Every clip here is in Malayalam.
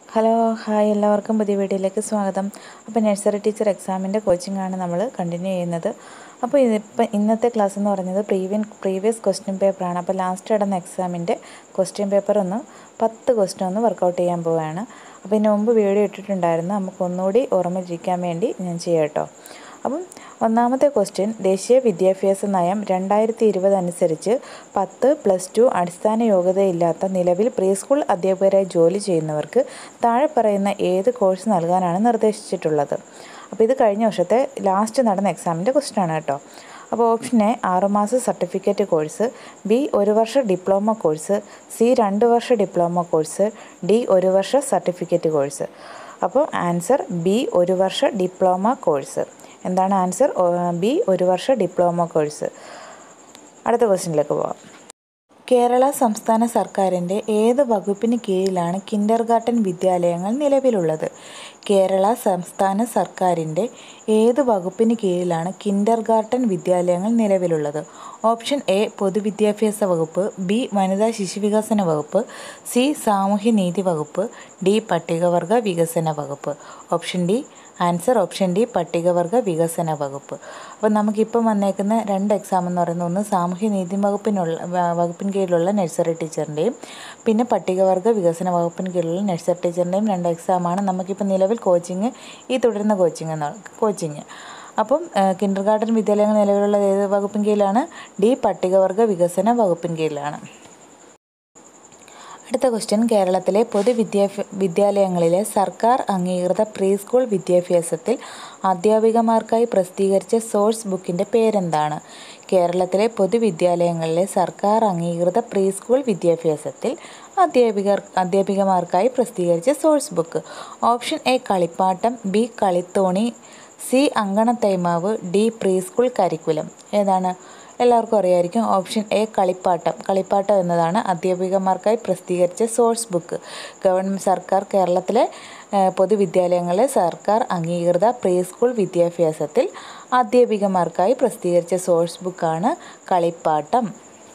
ഹലോ ഹായ് എല്ലാവർക്കും പുതിയ വീഡിയോയിലേക്ക് സ്വാഗതം അപ്പോൾ നഴ്സറി ടീച്ചർ എക്സാമിൻ്റെ കോച്ചിങ് ആണ് നമ്മൾ കണ്ടിന്യൂ ചെയ്യുന്നത് അപ്പോൾ ഇതിപ്പോൾ ഇന്നത്തെ ക്ലാസ് എന്ന് പറയുന്നത് പ്രീവിയൻ പ്രീവിയസ് ക്വസ്റ്റ്യൻ പേപ്പറാണ് അപ്പോൾ ലാസ്റ്റ് നടന്ന എക്സാമിൻ്റെ ക്വസ്റ്റ്യൻ പേപ്പർ ഒന്ന് പത്ത് ക്വസ്റ്റ്യൻ ഒന്ന് വർക്കൗട്ട് ചെയ്യാൻ പോവുകയാണ് അപ്പോൾ ഇതിന് മുമ്പ് വീഡിയോ ഇട്ടിട്ടുണ്ടായിരുന്നു നമുക്ക് ഒന്നുകൂടി ഓർമ്മയിരിക്കാൻ വേണ്ടി ഞാൻ ചെയ്യാം കേട്ടോ അപ്പം ഒന്നാമത്തെ ക്വസ്റ്റ്യൻ ദേശീയ വിദ്യാഭ്യാസ നയം രണ്ടായിരത്തി ഇരുപത് അനുസരിച്ച് പത്ത് പ്ലസ് ടു അടിസ്ഥാന യോഗ്യതയില്ലാത്ത നിലവിൽ പ്രീ സ്കൂൾ അധ്യാപകരായി ജോലി ചെയ്യുന്നവർക്ക് താഴെ പറയുന്ന ഏത് കോഴ്സ് നൽകാനാണ് നിർദ്ദേശിച്ചിട്ടുള്ളത് അപ്പോൾ ഇത് കഴിഞ്ഞ വർഷത്തെ ലാസ്റ്റ് നടന്ന എക്സാമിൻ്റെ ക്വസ്റ്റ്യൻ ആണ് കേട്ടോ അപ്പോൾ ഓപ്ഷൻ എ ആറുമാസ സർട്ടിഫിക്കറ്റ് കോഴ്സ് ബി ഒരു വർഷ ഡിപ്ലോമ കോഴ്സ് സി രണ്ട് വർഷ ഡിപ്ലോമ കോഴ്സ് ഡി ഒരു വർഷ സർട്ടിഫിക്കറ്റ് കോഴ്സ് അപ്പോൾ ആൻസർ ബി ഒരു വർഷ ഡിപ്ലോമ കോഴ്സ് എന്താണ് ആൻസർ ബി ഒരു വർഷ ഡിപ്ലോമ കോഴ്സ് അടുത്ത ക്വസ്റ്റ്യനിലേക്ക് പോവാം കേരള സംസ്ഥാന സർക്കാരിൻ്റെ ഏത് വകുപ്പിന് കീഴിലാണ് കിൻഡർ ഗാർട്ടൻ വിദ്യാലയങ്ങൾ നിലവിലുള്ളത് കേരള സംസ്ഥാന സർക്കാരിൻ്റെ ഏത് വകുപ്പിന് കീഴിലാണ് കിൻഡർ ഗാർട്ടൻ വിദ്യാലയങ്ങൾ നിലവിലുള്ളത് ഓപ്ഷൻ എ പൊതുവിദ്യാഭ്യാസ വകുപ്പ് ബി വനിതാ ശിശുവികസന വകുപ്പ് സി സാമൂഹ്യനീതി വകുപ്പ് ഡി പട്ടികവർഗ വികസന വകുപ്പ് option D answer option D പട്ടികവർഗ വികസന വകുപ്പ് അപ്പോൾ നമുക്കിപ്പം വന്നേക്കുന്ന രണ്ട് എക്സാം എന്ന് പറയുന്നത് ഒന്ന് സാമൂഹ്യ നീതി വകുപ്പിനുള്ള വകുപ്പിന് കീഴിലുള്ള നഴ്സറി ടീച്ചറിൻ്റെയും പിന്നെ പട്ടികവർഗ വികസന വകുപ്പിന് കീഴിലുള്ള നഴ്സറി ടീച്ചറിൻ്റെയും രണ്ട് എക്സാമാണ് നമുക്കിപ്പോൾ നിലവിൽ കോച്ചിങ് ഈ തുടരുന്ന കോച്ചിങ് എന്ന കോച്ചിങ് അപ്പം കിൻഡർ ഗാർഡൻ വിദ്യാലയങ്ങൾ നിലവിലുള്ള ഏത് വകുപ്പിൻ കീഴിലാണ് ഡി പട്ടികവർഗ വികസന വകുപ്പിൻ കീഴിലാണ് അടുത്ത ക്വസ്റ്റ്യൻ കേരളത്തിലെ പൊതുവിദ്യാഭ്യ വിദ്യാലയങ്ങളിലെ സർക്കാർ അംഗീകൃത പ്രീ സ്കൂൾ വിദ്യാഭ്യാസത്തിൽ അധ്യാപികമാർക്കായി പ്രസിദ്ധീകരിച്ച സോഴ്സ് ബുക്കിൻ്റെ പേരെന്താണ് കേരളത്തിലെ പൊതുവിദ്യാലയങ്ങളിലെ സർക്കാർ അംഗീകൃത പ്രീ സ്കൂൾ വിദ്യാഭ്യാസത്തിൽ അധ്യാപികർ അധ്യാപികമാർക്കായി പ്രസിദ്ധീകരിച്ച സോഴ്സ് ബുക്ക് ഓപ്ഷൻ എ കളിപ്പാട്ടം ബി കളിത്തോണി സി അങ്കണത്തൈമാവ് ഡി പ്രീ സ്കൂൾ കരിക്കുലം ഏതാണ് എല്ലാവർക്കും അറിയായിരിക്കും ഓപ്ഷൻ എ കളിപ്പാട്ടം കളിപ്പാട്ടം എന്നതാണ് അധ്യാപികമാർക്കായി പ്രസിദ്ധീകരിച്ച സോഴ്സ് ബുക്ക് ഗവൺമെൻറ് സർക്കാർ കേരളത്തിലെ പൊതുവിദ്യാലയങ്ങളിലെ സർക്കാർ അംഗീകൃത പ്രീ സ്കൂൾ വിദ്യാഭ്യാസത്തിൽ അധ്യാപികമാർക്കായി പ്രസിദ്ധീകരിച്ച സോഴ്സ് ബുക്കാണ് കളിപ്പാട്ടം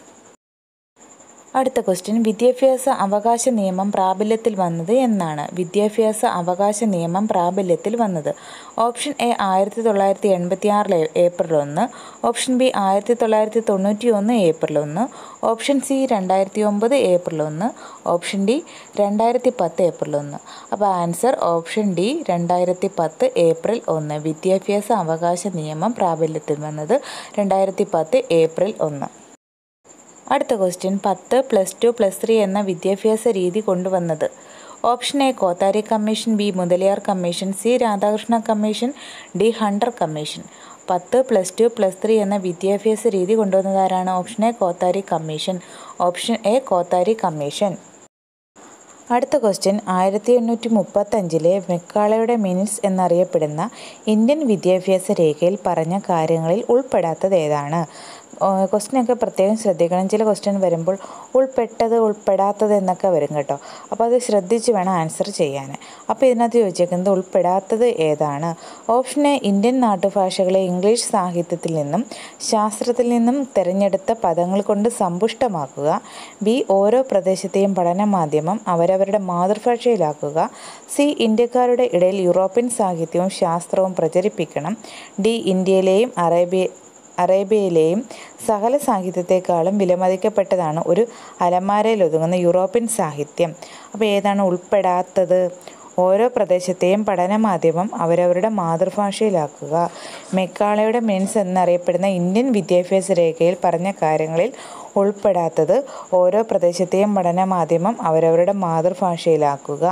അടുത്ത ക്വസ്റ്റ്യൻ വിദ്യാഭ്യാസ അവകാശ നിയമം പ്രാബല്യത്തിൽ വന്നത് എന്നാണ് വിദ്യാഭ്യാസ അവകാശ നിയമം പ്രാബല്യത്തിൽ വന്നത് ഓപ്ഷൻ എ ആയിരത്തി തൊള്ളായിരത്തി എൺപത്തി ആറിൽ ഏപ്രിൽ ഒന്ന് ഓപ്ഷൻ ബി ആയിരത്തി തൊള്ളായിരത്തി തൊണ്ണൂറ്റി ഒന്ന് ഏപ്രിൽ ഒന്ന് ഓപ്ഷൻ സി രണ്ടായിരത്തി ഒമ്പത് ഏപ്രിൽ ഒന്ന് ഓപ്ഷൻ ഡി രണ്ടായിരത്തി പത്ത് ഏപ്രിൽ ഒന്ന് അപ്പോൾ ആൻസർ ഓപ്ഷൻ ഡി രണ്ടായിരത്തി പത്ത് ഏപ്രിൽ ഒന്ന് വിദ്യാഭ്യാസ അവകാശ നിയമം പ്രാബല്യത്തിൽ വന്നത് രണ്ടായിരത്തി പത്ത് ഏപ്രിൽ ഒന്ന് അടുത്ത ക്വസ്റ്റ്യൻ പത്ത് പ്ലസ് ടു പ്ലസ് ത്രീ എന്ന വിദ്യാഭ്യാസ രീതി കൊണ്ടുവന്നത് option A Kothari commission B Mudaliar commission C Radhakrishna commission D Hunter commission പത്ത് പ്ലസ് ടു പ്ലസ് ത്രീ എന്ന വിദ്യാഭ്യാസ രീതി കൊണ്ടുവന്നതാരാണ് option A Kothari commission option A Kothari commission അടുത്ത ക്വസ്റ്റ്യൻ ആയിരത്തി എണ്ണൂറ്റി മുപ്പത്തഞ്ചിലെ മെക്കാളയുടെ മിനിറ്റ്സ് എന്നറിയപ്പെടുന്ന ഇന്ത്യൻ വിദ്യാഭ്യാസ രേഖയിൽ പറഞ്ഞ കാര്യങ്ങളിൽ ഉൾപ്പെടാത്തത് ഏതാണ് ക്വസ്റ്റ്യനൊക്കെ പ്രത്യേകം ശ്രദ്ധിക്കണം ചില ക്വസ്റ്റ്യൻ വരുമ്പോൾ ഉൾപ്പെട്ടത് ഉൾപ്പെടാത്തത് എന്നൊക്കെ വരും കേട്ടോ അപ്പോൾ അത് ശ്രദ്ധിച്ച് വേണം ആൻസർ ചെയ്യാൻ അപ്പോൾ ഇതിനകത്ത് ചോദിച്ചേക്കുന്നത് ഉൾപ്പെടാത്തത് ഏതാണ് ഓപ്ഷൻ എ ഇന്ത്യൻ നാട്ടുഭാഷകളെ ഇംഗ്ലീഷ് സാഹിത്യത്തിൽ നിന്നും ശാസ്ത്രത്തിൽ നിന്നും തിരഞ്ഞെടുത്ത പദങ്ങൾ കൊണ്ട് സമ്പുഷ്ടമാക്കുക ബി ഓരോ പ്രദേശത്തെയും പഠന മാധ്യമം അവരവരുടെ മാതൃഭാഷയിലാക്കുക സി ഇന്ത്യക്കാരുടെ ഇടയിൽ യൂറോപ്യൻ സാഹിത്യവും ശാസ്ത്രവും പ്രചരിപ്പിക്കണം ഡി ഇന്ത്യയിലെയും അറേബ്യ അറേബ്യയിലെയും സകല സാഹിത്യത്തെക്കാളും വിലമതിക്കപ്പെട്ടതാണ് ഒരു അലമാരയിൽ ഒതുങ്ങുന്ന യൂറോപ്യൻ സാഹിത്യം അപ്പോൾ ഏതാണ് ഉൾപ്പെടാത്തത് ഓരോ പ്രദേശത്തെയും പഠനമാധ്യമം അവരവരുടെ മാതൃഭാഷയിലാക്കുക മെക്കാളയുടെ മീൻസ് എന്നറിയപ്പെടുന്ന ഇന്ത്യൻ വിദ്യാഭ്യാസ രേഖയിൽ പറഞ്ഞ കാര്യങ്ങളിൽ ഉൾപ്പെടാത്തത് ഓരോ പ്രദേശത്തെയും പഠനമാധ്യമം അവരവരുടെ മാതൃഭാഷയിലാക്കുക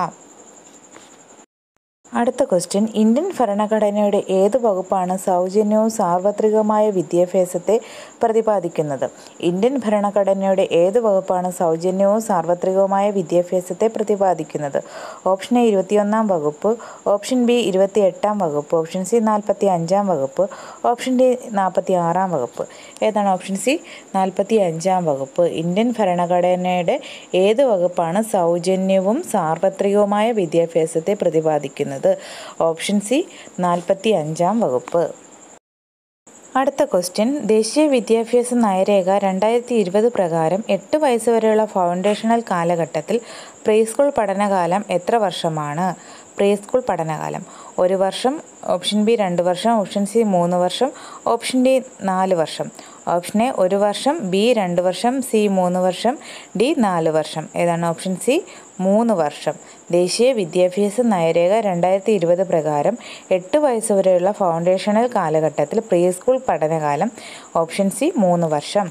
അടുത്ത ക്വസ്റ്റ്യൻ ഇന്ത്യൻ ഭരണഘടനയുടെ ഏത് വകുപ്പാണ് സൗജന്യവും സാർവത്രികമായ വിദ്യാഭ്യാസത്തെ പ്രതിപാദിക്കുന്നത് ഇന്ത്യൻ ഭരണഘടനയുടെ ഏത് വകുപ്പാണ് സൗജന്യവും സാർവത്രികവുമായ വിദ്യാഭ്യാസത്തെ പ്രതിപാദിക്കുന്നത് ഓപ്ഷൻ എ ഇരുപത്തിയൊന്നാം വകുപ്പ് ഓപ്ഷൻ ബി ഇരുപത്തി എട്ടാം വകുപ്പ് ഓപ്ഷൻ സി നാൽപ്പത്തി അഞ്ചാം വകുപ്പ് ഓപ്ഷൻ ഡി നാൽപ്പത്തി ആറാം വകുപ്പ് ഏതാണ് ഓപ്ഷൻ സി നാൽപ്പത്തി അഞ്ചാം വകുപ്പ് ഇന്ത്യൻ ഭരണഘടനയുടെ ഏത് വകുപ്പാണ് സൗജന്യവും സാർവത്രികവുമായ വിദ്യാഭ്യാസത്തെ പ്രതിപാദിക്കുന്നത് ഓപ്ഷൻ സി നാൽപ്പത്തി അഞ്ചാം വകുപ്പ് അടുത്ത ക്വസ്റ്റ്യൻ ദേശീയ വിദ്യാഭ്യാസ നയരേഖ രണ്ടായിരത്തി ഇരുപത് പ്രകാരം എട്ട് വയസ്സ് വരെയുള്ള ഫൗണ്ടേഷണൽ കാലഘട്ടത്തിൽ പ്രീ സ്കൂൾ പഠനകാലം എത്ര വർഷമാണ് പ്രീ സ്കൂൾ പഠനകാലം ഒരു വർഷം ഓപ്ഷൻ ബി രണ്ട് വർഷം ഓപ്ഷൻ സി മൂന്ന് വർഷം ഓപ്ഷൻ ഡി നാല് വർഷം ഓപ്ഷൻ എ ഒരു വർഷം ബി രണ്ട് വർഷം സി മൂന്ന് വർഷം ഡി നാല് വർഷം ഏതാണ് ഓപ്ഷൻ സി മൂന്ന് വർഷം ദേശീയ വിദ്യാഭ്യാസ നയരേഖ രണ്ടായിരത്തി ഇരുപത് പ്രകാരം എട്ട് വയസ്സ് വരെയുള്ള ഫൗണ്ടേഷണൽ കാലഘട്ടത്തിൽ പ്രീ സ്കൂൾ പഠനകാലം ഓപ്ഷൻ സി മൂന്ന് വർഷം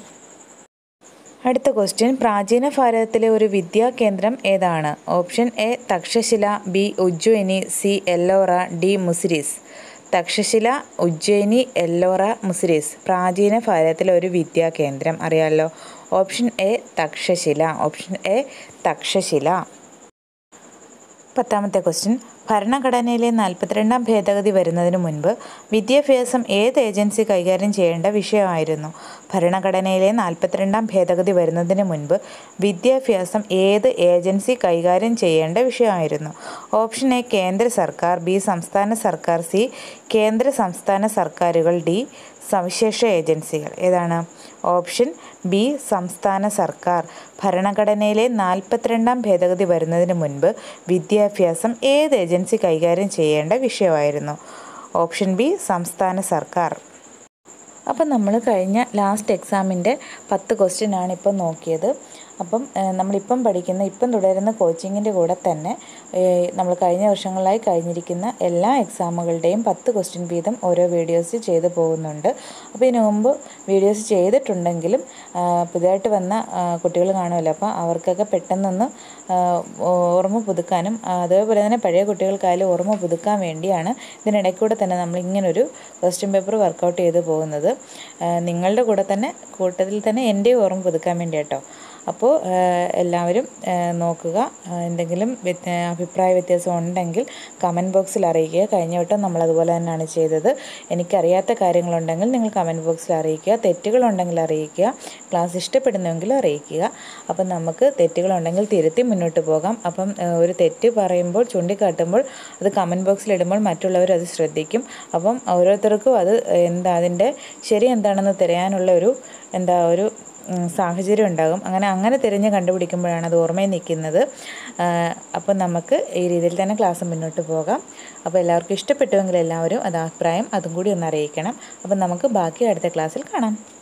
അടുത്ത ക്വസ്റ്റ്യൻ പ്രാചീന ഭാരതത്തിലെ ഒരു വിദ്യാകേന്ദ്രം ഏതാണ് option A Takshashila B Ujjaini C Ellora D Muziris Takshashila Ujjaini Ellora Muziris പ്രാചീന ഭാരതത്തിലെ ഒരു വിദ്യാകേന്ദ്രം അറിയാമല്ലോ option A Takshashila option A Takshashila പത്താമത്തെ ക്വസ്റ്റ്യൻ ഭരണഘടനയിലെ നാൽപ്പത്തിരണ്ടാം ഭേദഗതി വരുന്നതിന് മുൻപ് വിദ്യാഭ്യാസം ഏത് ഏജൻസി കൈകാര്യം ചെയ്യേണ്ട വിഷയമായിരുന്നു ഭരണഘടനയിലെ നാൽപ്പത്തിരണ്ടാം ഭേദഗതി വരുന്നതിന് മുൻപ് വിദ്യാഭ്യാസം ഏത് ഏജൻസി കൈകാര്യം ചെയ്യേണ്ട വിഷയമായിരുന്നു ഓപ്ഷൻ എ കേന്ദ്ര സർക്കാർ ബി സംസ്ഥാന സർക്കാർ സി കേന്ദ്ര സംസ്ഥാന സർക്കാരുകൾ ഡി സവിശേഷ ഏജൻസികൾ ഏതാണ് ഓപ്ഷൻ ബി സംസ്ഥാന സർക്കാർ ഭരണഘടനയിലെ നാൽപ്പത്തിരണ്ടാം ഭേദഗതി വരുന്നതിന് മുൻപ് വിദ്യാഭ്യാസം ഏത് ഏജൻസി കൈകാര്യം ചെയ്യേണ്ട വിഷയമായിരുന്നു ഓപ്ഷൻ ബി സംസ്ഥാന സർക്കാർ അപ്പം നമ്മൾ കഴിഞ്ഞ ലാസ്റ്റ് എക്സാമിൻ്റെ പത്ത് ക്വസ്റ്റ്യൻ ആണ് ഇപ്പം നോക്കിയത് അപ്പം നമ്മളിപ്പം പഠിക്കുന്ന ഇപ്പം തുടരുന്ന കോച്ചിങ്ങിൻ്റെ കൂടെ തന്നെ നമ്മൾ കഴിഞ്ഞ വർഷങ്ങളിലായി കഴിഞ്ഞിരിക്കുന്ന എല്ലാ എക്സാമുകളുടെയും പത്ത് ക്വസ്റ്റ്യൻ വീതം ഓരോ വീഡിയോസ് ചെയ്ത് പോകുന്നുണ്ട് അപ്പോൾ ഇതിനു മുമ്പ് വീഡിയോസ് ചെയ്തിട്ടുണ്ടെങ്കിലും പുതിയതായിട്ട് വന്ന കുട്ടികൾ കാണുമല്ലോ അപ്പോൾ അവർക്കൊക്കെ പെട്ടെന്നൊന്ന് ഓർമ്മ പുതുക്കാനും അതേപോലെ തന്നെ പഴയ കുട്ടികൾക്കായാലും ഓർമ്മ പുതുക്കാൻ വേണ്ടിയാണ് ഇതിനിടയ്ക്കൂടെ തന്നെ നമ്മൾ ഇങ്ങനൊരു ക്വസ്റ്റ്യൻ പേപ്പർ വർക്കൗട്ട് ചെയ്ത് പോകുന്നത് നിങ്ങളുടെ കൂടെ തന്നെ കൂട്ടത്തിൽ തന്നെ എൻ്റെ ഓർമ്മ പുതുക്കാൻ വേണ്ടി കേട്ടോ അപ്പോൾ എല്ലാവരും നോക്കുക എന്തെങ്കിലും അഭിപ്രായ വ്യത്യാസം ഉണ്ടെങ്കിൽ കമൻറ്റ് ബോക്സിൽ അറിയിക്കുക കഴിഞ്ഞ വട്ടം നമ്മളതുപോലെ തന്നെയാണ് ചെയ്തത് എനിക്കറിയാത്ത കാര്യങ്ങളുണ്ടെങ്കിൽ നിങ്ങൾ കമൻറ്റ് ബോക്സിൽ അറിയിക്കുക തെറ്റുകളുണ്ടെങ്കിൽ അറിയിക്കുക ക്ലാസ് ഇഷ്ടപ്പെടുന്നുവെങ്കിൽ അറിയിക്കുക അപ്പം നമുക്ക് തെറ്റുകളുണ്ടെങ്കിൽ തിരുത്തി മുന്നോട്ട് പോകാം അപ്പം ഒരു തെറ്റ് പറയുമ്പോൾ ചൂണ്ടിക്കാട്ടുമ്പോൾ അത് കമൻറ്റ് ബോക്സിൽ ഇടുമ്പോൾ മറ്റുള്ളവർ അത് ശ്രദ്ധിക്കും അപ്പം ഓരോരുത്തർക്കും അത് എന്താ അതിൻ്റെ ശരി എന്താണെന്ന് തിരയാനുള്ള ഒരു എന്താ ഒരു സാഹചര്യം ഉണ്ടാകും അങ്ങനെ അങ്ങനെ തിരഞ്ഞ് കണ്ടുപിടിക്കുമ്പോഴാണ് അത് ഓർമ്മയിൽ നിൽക്കുന്നത് അപ്പം നമുക്ക് ഈ രീതിയിൽ തന്നെ ക്ലാസ് മുന്നോട്ട് പോകാം അപ്പോൾ എല്ലാവർക്കും ഇഷ്ടപ്പെട്ടുവെങ്കിൽ എല്ലാവരും അത് അഭിപ്രായം അതും കൂടി ഒന്ന് അറിയിക്കണം അപ്പം നമുക്ക് ബാക്കി അടുത്ത ക്ലാസ്സിൽ കാണാം